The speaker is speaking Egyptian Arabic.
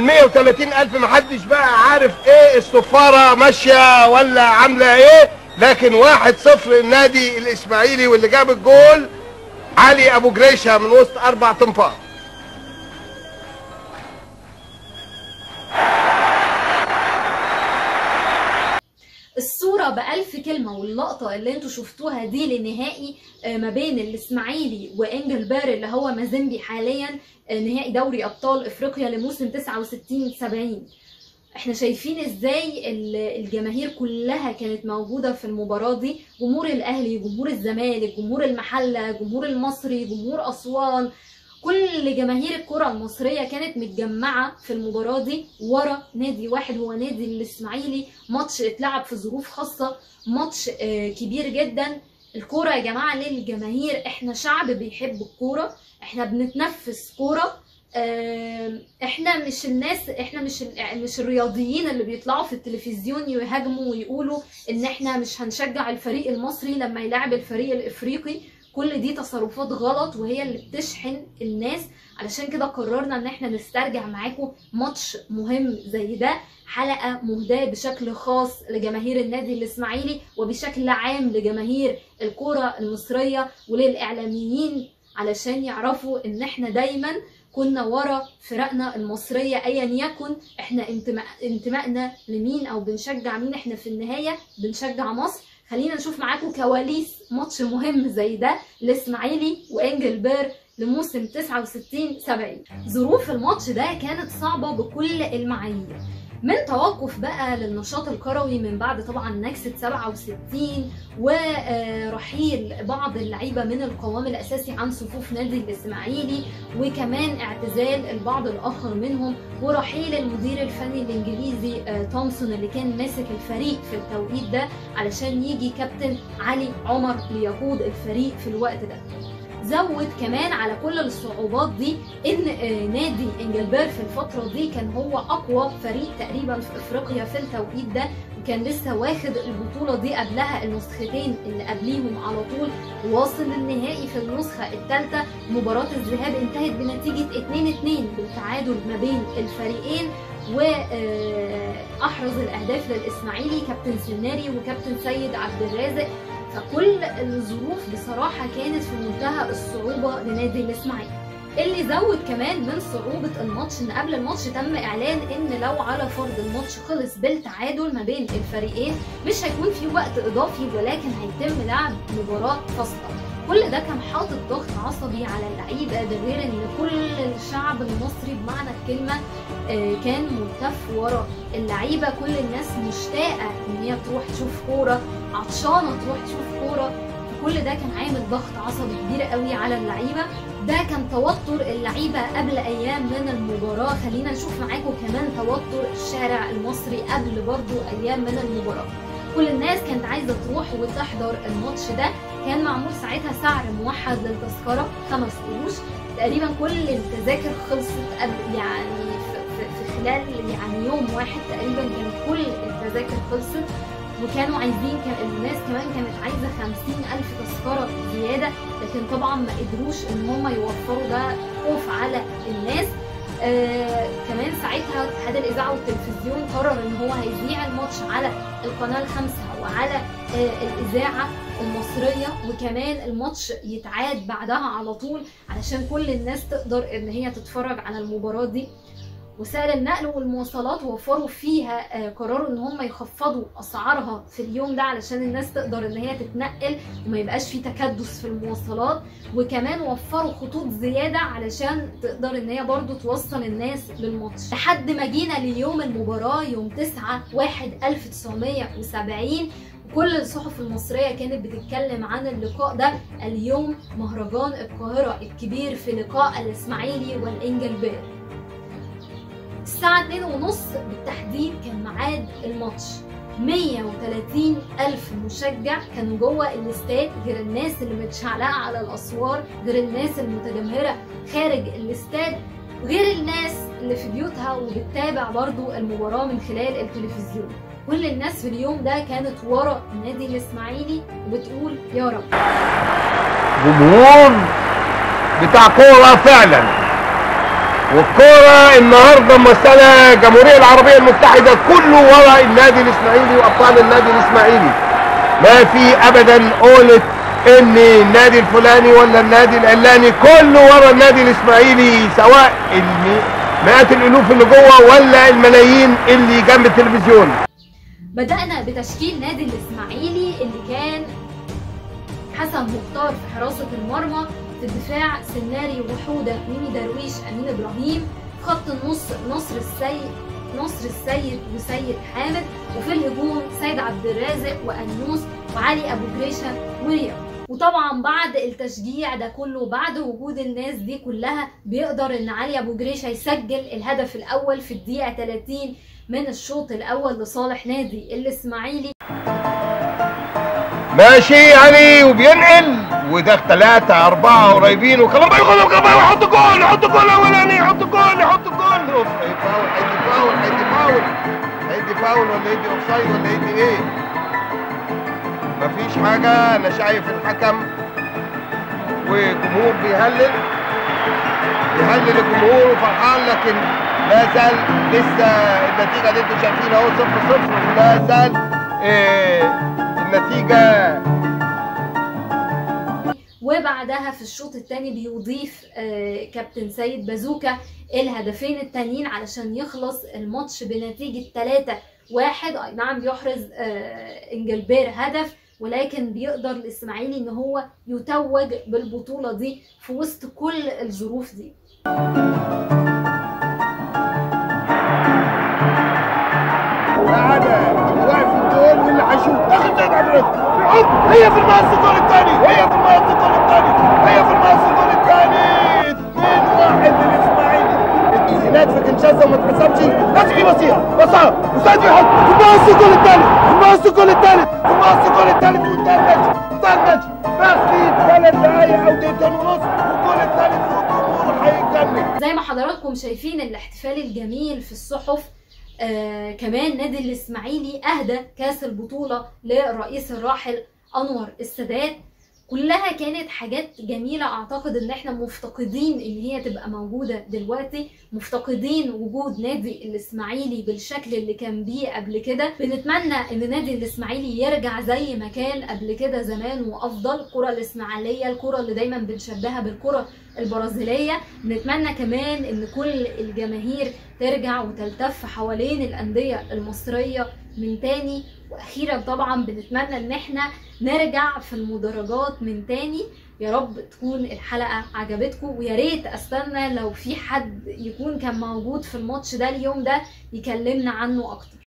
130 الف محدش بقى عارف ايه الصفاره ماشيه ولا عامله ايه لكن واحد صفر النادي الاسماعيلي واللي جاب الجول علي ابو جريشه من وسط اربع تنفار الصورة بألف كلمة واللقطة اللي انتوا شفتوها دي لنهائي آه، ما بين الإسماعيلي وإنجلبير اللي هو مازيمبي حاليا آه، نهائي دوري أبطال إفريقيا لموسم 69 70 احنا شايفين ازاي ال- الجماهير كلها كانت موجودة في المباراة دي جمهور الأهلي جمهور الزمالك جمهور المحلة جمهور المصري جمهور أسوان كل جماهير الكرة المصرية كانت متجمعة في المباراة دي ورا نادي واحد هو نادي الإسماعيلي ماتش اتلعب في ظروف خاصة ماتش آه، كبير جدا الكورة يا جماعة للجماهير احنا شعب بيحب الكورة احنا بنتنفس كورة آم، احنا مش الناس احنا مش ال- مش الرياضيين اللي بيطلعوا في التلفزيون يهاجموا ويقولوا ان احنا مش هنشجع الفريق المصري لما يلعب الفريق الافريقي كل دي تصرفات غلط وهي اللي بتشحن الناس علشان كده قررنا ان احنا نسترجع معاكم ماتش مهم زي ده حلقة مهداة بشكل خاص لجماهير النادي الإسماعيلي وبشكل عام لجماهير الكرة المصرية وللإعلاميين علشان يعرفوا إن إحنا دايما كنا ورا فرقنا المصرية أيا يكن إحنا انتماء انتمائنا لمين أو بنشجع مين إحنا في النهاية بنشجع مصر خلينا نشوف معاكم كواليس ماتش مهم زي ده الإسماعيلي وإنجلبير لموسم 69 70 ظروف الماتش ده كانت صعبة بكل المعايير من توقف بقى للنشاط الكروي من بعد طبعا نكسة 67 ورحيل بعض اللعيبة من القوام الأساسي عن صفوف نادي الإسماعيلي وكمان اعتزال البعض الآخر منهم ورحيل المدير الفني الإنجليزي آه، تومسون اللي كان ماسك الفريق في التوقيت ده علشان يجي كابتن علي عمر ليقود الفريق في الوقت ده زود كمان على كل الصعوبات دي ان آه، نادي انجلبير في الفتره دي كان هو اقوى فريق تقريبا في افريقيا في التوقيت ده وكان لسه واخد البطوله دي قبلها النسختين اللي قبليهم على طول واصل النهائي في النسخه الثالثه مباراه الذهاب انتهت بنتيجه 2-2 بالتعادل ما بين الفريقين واحرز الاهداف للاسماعيلي كابتن سناري وكابتن سيد عبد الرازق فكل الظروف بصراحة كانت في منتهى الصعوبة لنادي الإسماعيلي اللي زود كمان من صعوبة الماتش ان قبل الماتش تم اعلان ان لو على فرض الماتش خلص بالتعادل ما بين الفريقين مش هيكون في وقت اضافي ولكن هيتم لعب مباراة فاصلة كل ده كان حاطط ضغط عصبي على اللعيبه ده غير ان كل الشعب المصري بمعنى الكلمه آه، كان ملتف ورا اللعيبه كل الناس مشتاقه ان هي تروح تشوف كوره عطشانه تروح تشوف كوره كل ده كان عامل ضغط عصبي كبير قوي على اللعيبه ده كان توتر اللعيبه قبل ايام من المباراه خلينا نشوف معاكم كمان توتر الشارع المصري قبل برضو ايام من المباراه كل الناس كانت عايزه تروح وتحضر الماتش ده كان معمول ساعتها سعر موحد للتذكره خمس قروش تقريبا كل التذاكر خلصت قبل يعني في, في, في خلال يعني يوم واحد تقريبا كان كل التذاكر خلصت وكانوا عايزين كان الناس كمان كانت عايزه خمسين ألف تذكرة زيادة لكن طبعا ما قدروش إن هم يوفروا ده خوف على الناس آه كمان ساعتها اتحاد الإذاعة والتلفزيون قرر إن هو هيذيع الماتش على القناة الخامسة وعلى آه الإذاعة المصرية وكمان الماتش يتعاد بعدها على طول علشان كل الناس تقدر إن هي تتفرج على المباراة دي وسائل النقل والمواصلات وفروا فيها آه، قرروا ان هم يخفضوا اسعارها في اليوم ده علشان الناس تقدر ان هي تتنقل وما يبقاش في تكدس في المواصلات وكمان وفروا خطوط زياده علشان تقدر ان هي برضو توصل الناس للماتش لحد ما جينا ليوم المباراه يوم 9 1 1970 كل الصحف المصرية كانت بتتكلم عن اللقاء ده اليوم مهرجان القاهرة الكبير في لقاء الإسماعيلي والإنجلبير الساعة 2 ونص بالتحديد كان ميعاد الماتش 130 ألف مشجع كانوا جوه الاستاد غير الناس اللي متشعلقة على الأسوار غير الناس المتجمهرة خارج الاستاد غير الناس اللي في بيوتها وبتتابع برضو المباراة من خلال التلفزيون كل الناس في اليوم ده كانت ورا النادي الإسماعيلي وبتقول يا رب جمهور بتاع كوره فعلا والكورة النهاردة مسألة الجمهورية العربية المتحدة كله ورا النادي الإسماعيلي وأبطال النادي الإسماعيلي ما في أبدا قولة إن النادي الفلاني ولا النادي العلاني كله ورا النادي الإسماعيلي سواء الم- مئات الألوف اللي جوه ولا الملايين اللي جنب التلفزيون بدأنا بتشكيل نادي الإسماعيلي اللي كان حسن مختار في حراسة المرمى في الدفاع سناري وحودة ميمي درويش أمين إبراهيم في خط النص نصر السيد نصر السيد وسيد حامد وفي الهجوم سيد عبد الرازق وأنوس وعلي أبو جريشة ورياض وطبعا بعد التشجيع ده كله بعد وجود الناس دي كلها بيقدر ان علي ابو جريشه يسجل الهدف الاول في الدقيقه 30 من الشوط الاول لصالح نادي الاسماعيلي ماشي يعني وبينقل وده ثلاثة أربعة قريبين وكمان بقى ياخدهم كمان يحط جول يحط جول أولاني يحط جول يحط جول أوف هيدي فاول هيدي فاول هيدي فاول هيدي فاول ولا يدي أوفسايد ولا يدي إيه؟ مفيش حاجة أنا شايف الحكم وجمهور بيهلل بيهلل الجمهور وفرحان لكن لا زال لسه النتيجة اللي انتوا شايفينها اهو صفر صفر ولا زال إيه النتيجة وبعدها في الشوط الثاني بيضيف آه، كابتن سيد بازوكا الهدفين التانيين علشان يخلص الماتش بنتيجة 3 واحد اي نعم بيحرز آه، انجلبير هدف ولكن بيقدر الاسماعيلي ان هو يتوج بالبطولة دي في وسط كل الظروف دي تعالى اللي واقف في الجول واللي هيشوط داخل زي عبد الرزق بيحط هي في المقص الجول الثاني هي في المقص الجول الثاني هي في المقص الجول الثاني 2 1 للاسماعيلي هناك في كنشاسا وما اتحسبش لازم يبصيها بصها وسعد بيحط في المقص الجول الثالث في المقص الجول الثالث في المقص الجول الثالث وانتهى الماتش انتهى الماتش باقي ثلاث دقايق او دقيقتين ونص والجول الثالث والجمهور هيكمل زي ما حضراتكم شايفين الاحتفال الجميل في الصحف آه كمان نادي الاسماعيلي اهدى كاس البطوله للرئيس الراحل انور السادات كلها كانت حاجات جميلة أعتقد إن إحنا مفتقدين إن هي تبقى موجودة دلوقتي مفتقدين وجود نادي الإسماعيلي بالشكل اللي كان بيه قبل كده بنتمنى إن نادي الإسماعيلي يرجع زي ما كان قبل كده زمان وأفضل الكرة الإسماعيلية الكرة اللي دايما بنشبهها بالكرة البرازيلية نتمنى كمان إن كل الجماهير ترجع وتلتف حوالين الأندية المصرية من تاني واخيرا طبعا بنتمنى ان احنا نرجع في المدرجات من تاني يا رب تكون الحلقه عجبتكم ويا ريت استنى لو في حد يكون كان موجود في الماتش ده اليوم ده يكلمنا عنه اكتر